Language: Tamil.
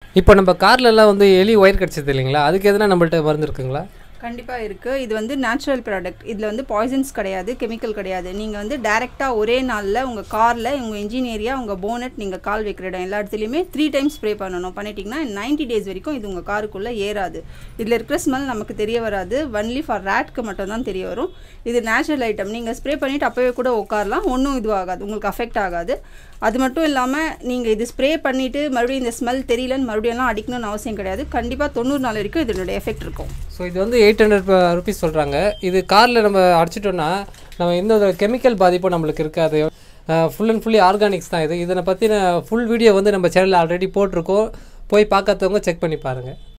இப்போ நம்ம கார்லலாம் வந்து எலி ஒயர் கிடச்சது இல்லைங்களா அதுக்கு எதனா நம்மள்ட்ட மருந்து இருக்குங்களா கண்டிப்பாக இருக்குது இது வந்து நேச்சுரல் ப்ராடக்ட் இதில் வந்து பாய்சன்ஸ் கிடையாது கெமிக்கல் கிடையாது நீங்கள் வந்து டைரெக்டாக ஒரே நாளில் உங்கள் காரில் உங்கள் இன்ஜின் ஏரியா உங்கள் போனட் நீங்கள் கால் வைக்கிற இடம் எல்லா இடத்துலையுமே த்ரீ டைம்ஸ் ஸ்ப்ரே பண்ணணும் பண்ணிட்டீங்கன்னா 90 டேஸ் வரைக்கும் இது உங்கள் காருக்குள்ளே ஏறாது இதில் இருக்கிற ஸ்மெல் நமக்கு தெரிய வராது ஒன்லி ஃபார் ரேட்க்கு மட்டும் தான் தெரிய வரும் இது நேச்சுரல் ஐட்டம் நீங்கள் ஸ்ப்ரே பண்ணிவிட்டு அப்போவே கூட உட்காரலாம் ஒன்றும் இதுவாகாது உங்களுக்கு அஃபெக்ட் ஆகாது அது மட்டும் இல்லாமல் நீங்கள் இது ஸ்ப்ரே பண்ணிவிட்டு மறுபடியும் இந்த ஸ்மெல் தெரியலன்னு மறுபடியும்லாம் அடிக்கணும்னு அவசியம் கிடையாது கண்டிப்பாக தொண்ணூறு நாள் வரைக்கும் இதனுடைய எஃபெக்ட் இருக்கும் ஸோ இது வந்து எயிட் ஹண்ட்ரட் ருபீஸ் சொல்கிறாங்க இது காரில் நம்ம அடிச்சிட்டோம்னா நம்ம எந்த ஒரு கெமிக்கல் பாதிப்பும் நம்மளுக்கு இருக்காது ஃபுல் அண்ட் ஃபுல்லி ஆர்கானிக்ஸ் தான் இது இதனை பற்றின ஃபுல் வீடியோ வந்து நம்ம சேனலில் ஆல்ரெடி போட்டிருக்கோம் போய் பார்க்காதவங்க செக் பண்ணி பாருங்கள்